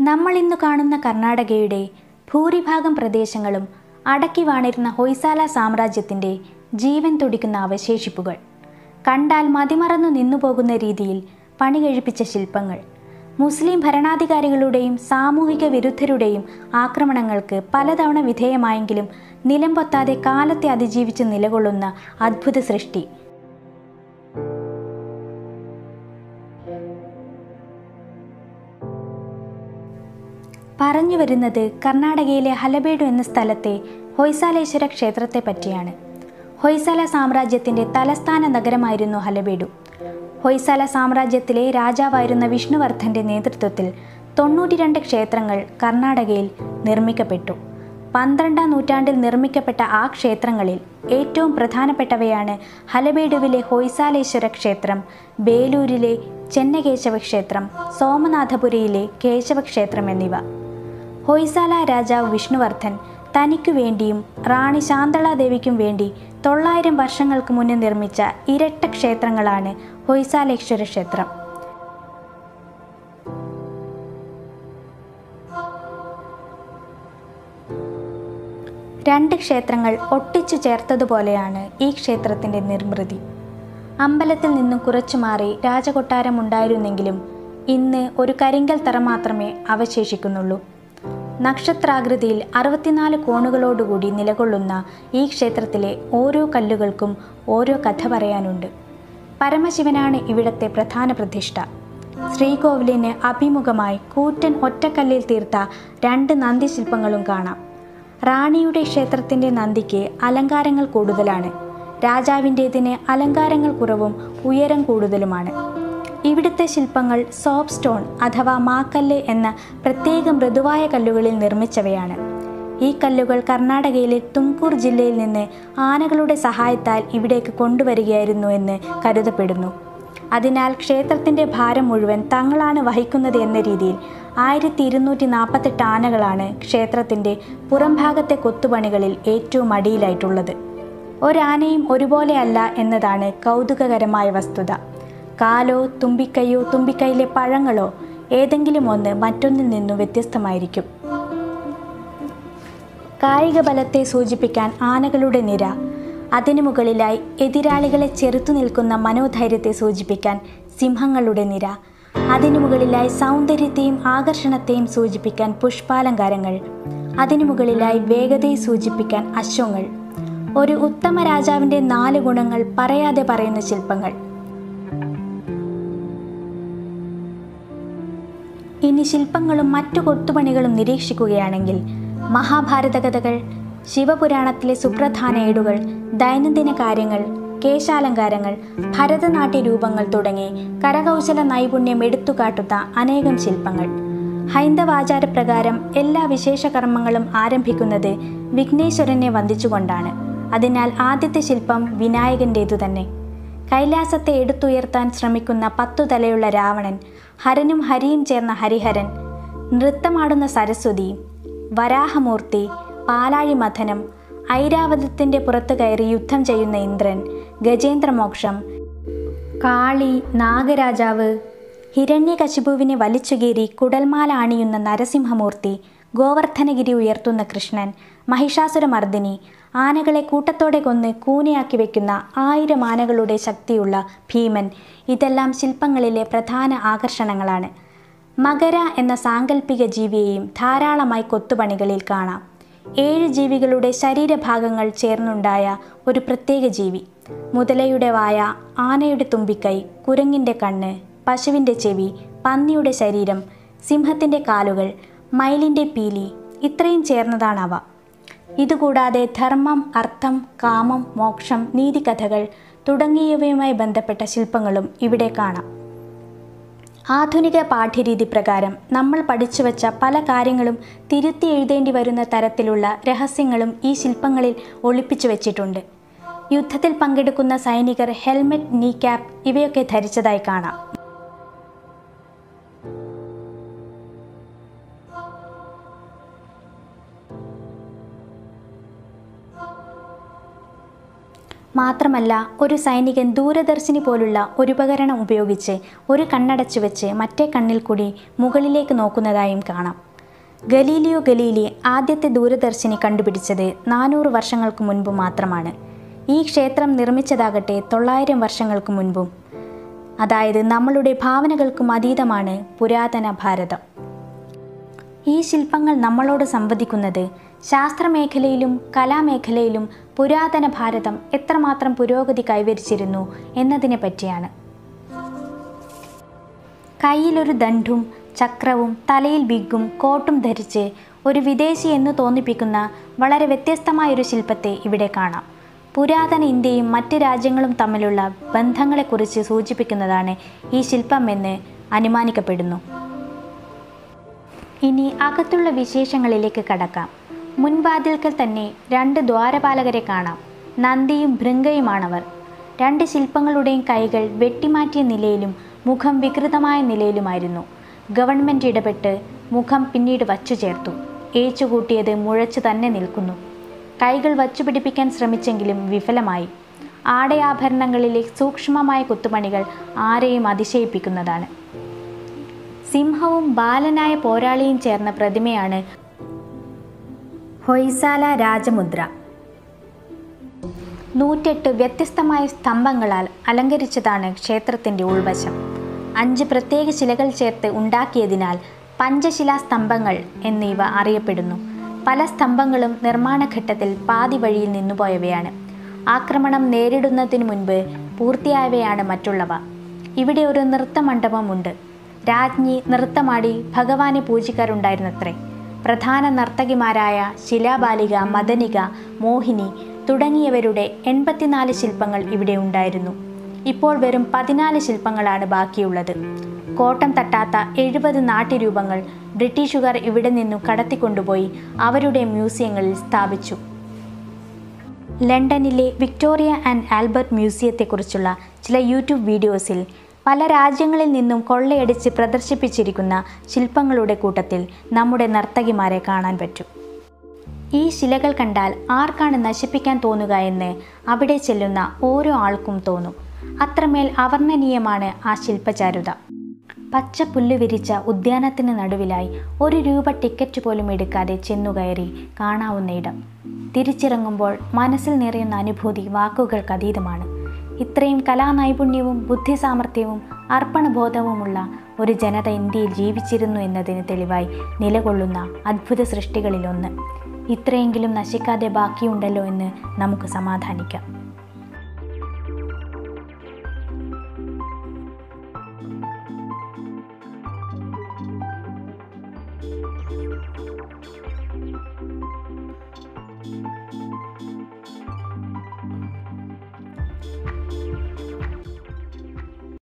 നമ്മൾ ഇന്ന് കാണുന്ന കർണാടകയുടെ ഭൂരിഭാഗം പ്രദേശങ്ങളും അടക്കി വാണിരുന്ന ഹൊയ്സാല സാമ്രാജ്യത്തിൻ്റെ ജീവൻ തുടിക്കുന്ന അവശേഷിപ്പുകൾ കണ്ടാൽ മതിമറന്നു നിന്നുപോകുന്ന രീതിയിൽ പണി കഴിപ്പിച്ച ശില്പങ്ങൾ മുസ്ലിം ഭരണാധികാരികളുടെയും സാമൂഹിക വിരുദ്ധരുടെയും ആക്രമണങ്ങൾക്ക് പലതവണ വിധേയമായെങ്കിലും നിലം പൊത്താതെ കാലത്തെ അതിജീവിച്ച് നിലകൊള്ളുന്ന അദ്ഭുത സൃഷ്ടി പറഞ്ഞു വരുന്നത് കർണാടകയിലെ ഹലബേഡു എന്ന സ്ഥലത്തെ ഹൊയ്സാലേശ്വര ക്ഷേത്രത്തെ പറ്റിയാണ് ഹൊയ്സാല സാമ്രാജ്യത്തിൻ്റെ തലസ്ഥാന നഗരമായിരുന്നു ഹലബേഡു ഹൊയ്സാല സാമ്രാജ്യത്തിലെ രാജാവായിരുന്ന വിഷ്ണുവർദ്ധൻ്റെ നേതൃത്വത്തിൽ തൊണ്ണൂറ്റിരണ്ട് ക്ഷേത്രങ്ങൾ കർണാടകയിൽ നിർമ്മിക്കപ്പെട്ടു പന്ത്രണ്ടാം നൂറ്റാണ്ടിൽ നിർമ്മിക്കപ്പെട്ട ആ ക്ഷേത്രങ്ങളിൽ ഏറ്റവും പ്രധാനപ്പെട്ടവയാണ് ഹലബേഡുവിലെ ഹൊയ്സാലേശ്വര ക്ഷേത്രം ബേലൂരിലെ ചെന്നകേശവ ക്ഷേത്രം സോമനാഥപുരയിലെ കേശവ ക്ഷേത്രം എന്നിവ ഹൊയ്സാല രാജാവ് വിഷ്ണുവർദ്ധൻ തനിക്കു വേണ്ടിയും റാണി ശാന്തളാദേവിക്കും വേണ്ടി തൊള്ളായിരം വർഷങ്ങൾക്ക് മുന്നേ നിർമ്മിച്ച ഇരട്ട ക്ഷേത്രങ്ങളാണ് ഹൊയ്സാലേശ്വര ക്ഷേത്രം രണ്ട് ക്ഷേത്രങ്ങൾ ഒട്ടിച്ചു ചേർത്തതുപോലെയാണ് ഈ ക്ഷേത്രത്തിൻ്റെ നിർമ്മിതി അമ്പലത്തിൽ നിന്നും കുറച്ചു മാറി രാജകൊട്ടാരം ഉണ്ടായിരുന്നെങ്കിലും ഇന്ന് ഒരു കരിങ്കൽ തറ മാത്രമേ അവശേഷിക്കുന്നുള്ളൂ നക്ഷത്രാകൃതിയിൽ അറുപത്തിനാല് കോണുകളോടുകൂടി നിലകൊള്ളുന്ന ഈ ക്ഷേത്രത്തിലെ ഓരോ കല്ലുകൾക്കും ഓരോ കഥ പറയാനുണ്ട് പരമശിവനാണ് ഇവിടത്തെ പ്രധാന പ്രതിഷ്ഠ ശ്രീകോവിലിന് അഭിമുഖമായി കൂറ്റൻ ഒറ്റക്കല്ലിൽ തീർത്ത രണ്ട് നന്ദിശില്പങ്ങളും കാണാം റാണിയുടെ ക്ഷേത്രത്തിൻ്റെ നന്ദിക്ക് അലങ്കാരങ്ങൾ കൂടുതലാണ് രാജാവിൻ്റേതിന് അലങ്കാരങ്ങൾ കുറവും ഉയരം കൂടുതലുമാണ് ഇവിടുത്തെ ശില്പങ്ങൾ സോപ്പ് സ്റ്റോൺ അഥവാ മാക്കല്ല് എന്ന പ്രത്യേക മൃദുവായ കല്ലുകളിൽ നിർമ്മിച്ചവയാണ് ഈ കല്ലുകൾ കർണാടകയിലെ തുംകൂർ ജില്ലയിൽ നിന്ന് ആനകളുടെ സഹായത്താൽ ഇവിടേക്ക് കൊണ്ടുവരികയായിരുന്നു എന്ന് കരുതപ്പെടുന്നു അതിനാൽ ക്ഷേത്രത്തിൻ്റെ ഭാരം മുഴുവൻ തങ്ങളാണ് വഹിക്കുന്നത് എന്ന രീതിയിൽ ആയിരത്തി ഇരുന്നൂറ്റി നാൽപ്പത്തെട്ട് ആനകളാണ് ക്ഷേത്രത്തിൻ്റെ പുറംഭാഗത്തെ കൊത്തുപണികളിൽ ഏറ്റവും അടിയിലായിട്ടുള്ളത് ഒരാനയും ഒരുപോലെ അല്ല എന്നതാണ് കൗതുകകരമായ വസ്തുത കാലോ തുമ്പിക്കൈയോ തുമ്പിക്കൈയിലെ പഴങ്ങളോ ഏതെങ്കിലും ഒന്ന് മറ്റൊന്നിൽ നിന്നും വ്യത്യസ്തമായിരിക്കും കായിക ബലത്തെ സൂചിപ്പിക്കാൻ ആനകളുടെ നിര അതിനു മുകളിലായി എതിരാളികളെ ചെറുത്തു നിൽക്കുന്ന മനോധൈര്യത്തെ സൂചിപ്പിക്കാൻ സിംഹങ്ങളുടെ നിര അതിനു മുകളിലായി സൗന്ദര്യത്തെയും ആകർഷണത്തെയും സൂചിപ്പിക്കാൻ പുഷ്പാലങ്കാരങ്ങൾ അതിനു മുകളിലായി വേഗതയെ സൂചിപ്പിക്കാൻ അശ്വങ്ങൾ ഒരു ഉത്തമ രാജാവിൻ്റെ നാല് ഗുണങ്ങൾ പറയാതെ പറയുന്ന ശില്പങ്ങൾ ഇനി ശില്പങ്ങളും മറ്റു കൊത്തുപണികളും നിരീക്ഷിക്കുകയാണെങ്കിൽ മഹാഭാരത കഥകൾ ശിവപുരാണത്തിലെ സുപ്രധാന ഏടുകൾ ദൈനംദിന കാര്യങ്ങൾ കേശാലങ്കാരങ്ങൾ ഭരതനാട്യ രൂപങ്ങൾ തുടങ്ങി കരകൗശല നൈപുണ്യം എടുത്തുകാട്ടുന്ന അനേകം ശില്പങ്ങൾ ഹൈന്ദവാചാരപ്രകാരം എല്ലാ വിശേഷ കർമ്മങ്ങളും ആരംഭിക്കുന്നത് വിഘ്നേശ്വരനെ വന്ദിച്ചുകൊണ്ടാണ് അതിനാൽ ആദ്യത്തെ ശില്പം വിനായകൻ്റേതു തന്നെ കൈലാസത്തെ എടുത്തുയർത്താൻ ശ്രമിക്കുന്ന പത്തു തലയുള്ള രാവണൻ ഹരനും ഹരിയും ചേർന്ന ഹരിഹരൻ നൃത്തമാടുന്ന സരസ്വതി വരാഹമൂർത്തി പാലാഴി മഥനം ഐരാവതത്തിൻ്റെ പുറത്തു കയറി യുദ്ധം ചെയ്യുന്ന ഇന്ദ്രൻ ഗജേന്ദ്രമോക്ഷം കാളി നാഗരാജാവ് ഹിരണ്യകശിപുവിനെ വലിച്ചുകീറി കുടൽമാല അണിയുന്ന നരസിംഹമൂർത്തി ഗോവർദ്ധനഗിരി ഉയർത്തുന്ന കൃഷ്ണൻ മഹിഷാസുരമർദ്ദിനി ആനകളെ കൂട്ടത്തോടെ കൊന്ന് കൂനയാക്കി വെക്കുന്ന ആയിരം ആനകളുടെ ശക്തിയുള്ള ഭീമൻ ഇതെല്ലാം ശില്പങ്ങളിലെ പ്രധാന ആകർഷണങ്ങളാണ് മകര എന്ന സാങ്കല്പിക ജീവിയെയും ധാരാളമായി കൊത്തുപണികളിൽ കാണാം ഏഴ് ജീവികളുടെ ശരീരഭാഗങ്ങൾ ചേർന്നുണ്ടായ ഒരു പ്രത്യേക ജീവി മുതലയുടെ വായ ആനയുടെ തുമ്പിക്കൈ കുരങ്ങിൻ്റെ കണ്ണ് പശുവിൻ്റെ ചെവി പന്നിയുടെ ശരീരം സിംഹത്തിൻ്റെ കാലുകൾ മയിലിൻ്റെ പീലി ഇത്രയും ചേർന്നതാണവ ഇതുകൂടാതെ ധർമ്മം അർത്ഥം കാമം മോക്ഷം നീതികഥകൾ തുടങ്ങിയവയുമായി ബന്ധപ്പെട്ട ശില്പങ്ങളും ഇവിടെ കാണാം ആധുനിക പാഠ്യരീതി പ്രകാരം നമ്മൾ പഠിച്ചു വച്ച പല കാര്യങ്ങളും തിരുത്തി എഴുതേണ്ടി വരുന്ന തരത്തിലുള്ള രഹസ്യങ്ങളും ഈ ശില്പങ്ങളിൽ ഒളിപ്പിച്ചു വച്ചിട്ടുണ്ട് യുദ്ധത്തിൽ പങ്കെടുക്കുന്ന സൈനികർ ഹെൽമെറ്റ് നീ ക്യാപ്പ് ഇവയൊക്കെ ധരിച്ചതായി കാണാം മാത്രമല്ല ഒരു സൈനികൻ ദൂരദർശിനി പോലുള്ള ഒരു ഉപകരണം ഉപയോഗിച്ച് ഒരു കണ്ണടച്ചു വെച്ച് മറ്റേ കണ്ണിൽ കൂടി മുകളിലേക്ക് നോക്കുന്നതായും കാണാം ഗലീലിയോ ഗലീലി ആദ്യത്തെ ദൂരദർശിനി കണ്ടുപിടിച്ചത് നാനൂറ് വർഷങ്ങൾക്ക് മുൻപ് മാത്രമാണ് ഈ ക്ഷേത്രം നിർമ്മിച്ചതാകട്ടെ തൊള്ളായിരം വർഷങ്ങൾക്ക് മുൻപും അതായത് നമ്മളുടെ ഭാവനകൾക്കും അതീതമാണ് പുരാതന ഭാരതം ഈ ശില്പങ്ങൾ നമ്മളോട് സംവദിക്കുന്നത് ശാസ്ത്രമേഖലയിലും കലാമേഖലയിലും പുരാതന ഭാരതം എത്രമാത്രം പുരോഗതി കൈവരിച്ചിരുന്നു എന്നതിനെ പറ്റിയാണ് കയ്യിലൊരു ദണ്ഡും ചക്രവും തലയിൽ ബിഗും കോട്ടും ധരിച്ച് ഒരു വിദേശി എന്ന് തോന്നിപ്പിക്കുന്ന വളരെ വ്യത്യസ്തമായൊരു ശില്പത്തെ ഇവിടെ കാണാം പുരാതന ഇന്ത്യയും മറ്റ് രാജ്യങ്ങളും തമ്മിലുള്ള ബന്ധങ്ങളെക്കുറിച്ച് സൂചിപ്പിക്കുന്നതാണ് ഈ ശില്പം എന്ന് അനുമാനിക്കപ്പെടുന്നു ഇനി അകത്തുള്ള വിശേഷങ്ങളിലേക്ക് കടക്കാം മുൻവാതിൽക്കൽ തന്നെ രണ്ട് ദ്വാരപാലകരെ കാണാം നന്ദിയും ഭൃംഗയുമാണവർ രണ്ട് ശില്പങ്ങളുടെയും കൈകൾ വെട്ടിമാറ്റിയ നിലയിലും മുഖം വികൃതമായ നിലയിലുമായിരുന്നു ഗവൺമെൻറ് ഇടപെട്ട് മുഖം പിന്നീട് വച്ചു ചേർത്തു ഏച്ചുകൂട്ടിയത് മുഴച്ചു തന്നെ നിൽക്കുന്നു കൈകൾ വച്ചുപിടിപ്പിക്കാൻ ശ്രമിച്ചെങ്കിലും വിഫലമായി ആടയാഭരണങ്ങളിലെ സൂക്ഷ്മമായ കുത്തുപണികൾ ആരെയും അതിശയിപ്പിക്കുന്നതാണ് സിംഹവും ബാലനായ പോരാളിയും ചേർന്ന പ്രതിമയാണ് ഹൊയ്സാല രാജമുദ്ര നൂറ്റെട്ട് വ്യത്യസ്തമായ സ്തംഭങ്ങളാൽ അലങ്കരിച്ചതാണ് ക്ഷേത്രത്തിൻ്റെ ഉൾവശം അഞ്ച് പ്രത്യേക ശിലകൾ ചേർത്ത് ഉണ്ടാക്കിയതിനാൽ പഞ്ചശിലാ സ്തംഭങ്ങൾ എന്നിവ അറിയപ്പെടുന്നു പല സ്തംഭങ്ങളും നിർമ്മാണഘട്ടത്തിൽ പാതി വഴിയിൽ നിന്നുപോയവയാണ് ആക്രമണം നേരിടുന്നതിന് മുൻപ് പൂർത്തിയായവയാണ് മറ്റുള്ളവ ഇവിടെ ഒരു നൃത്തമണ്ഡപമുണ്ട് രാജ്ഞി നൃത്തമാടി ഭഗവാനെ പൂജിക്കാറുണ്ടായിരുന്നത്രേ പ്രധാന നർത്തകിമാരായ ശിലാബാലിക മദനിക മോഹിനി തുടങ്ങിയവരുടെ എൺപത്തിനാല് ശില്പങ്ങൾ ഇവിടെ ഉണ്ടായിരുന്നു ഇപ്പോൾ വെറും പതിനാല് ശില്പങ്ങളാണ് ബാക്കിയുള്ളത് കോട്ടം തട്ടാത്ത എഴുപത് നാട്യരൂപങ്ങൾ ബ്രിട്ടീഷുകാർ ഇവിടെ നിന്നു കടത്തിക്കൊണ്ടുപോയി അവരുടെ മ്യൂസിയങ്ങളിൽ സ്ഥാപിച്ചു ലണ്ടനിലെ വിക്ടോറിയ ആൻഡ് ആൽബർട്ട് മ്യൂസിയത്തെക്കുറിച്ചുള്ള ചില യൂട്യൂബ് വീഡിയോസിൽ പല രാജ്യങ്ങളിൽ നിന്നും കൊള്ളയടിച്ച് പ്രദർശിപ്പിച്ചിരിക്കുന്ന ശില്പങ്ങളുടെ കൂട്ടത്തിൽ നമ്മുടെ നർത്തകിമാരെ കാണാൻ പറ്റും ഈ ശിലകൾ കണ്ടാൽ ആർക്കാണ് നശിപ്പിക്കാൻ തോന്നുക എന്ന് അവിടെ ചെല്ലുന്ന ഓരോ ആൾക്കും തോന്നും അത്രമേൽ അവർണ്ണനീയമാണ് ആ ശില്പചാരുത പച്ച പുല്ല് വിരിച്ച ഉദ്യാനത്തിന് നടുവിലായി ഒരു രൂപ ടിക്കറ്റ് പോലും എടുക്കാതെ ചെന്നുകയറി കാണാവുന്ന ഇടം തിരിച്ചിറങ്ങുമ്പോൾ മനസ്സിൽ നിറയുന്ന അനുഭൂതി വാക്കുകൾക്ക് അതീതമാണ് ഇത്രയും കലാനൈപുണ്യവും ബുദ്ധിസാമർഥ്യവും അർപ്പണബോധവുമുള്ള ഒരു ജനത ഇന്ത്യയിൽ ജീവിച്ചിരുന്നു എന്നതിന് തെളിവായി നിലകൊള്ളുന്ന അദ്ഭുത സൃഷ്ടികളിലൊന്ന് ഇത്രയെങ്കിലും നശിക്കാതെ ബാക്കിയുണ്ടല്ലോ എന്ന് നമുക്ക് സമാധാനിക്കാം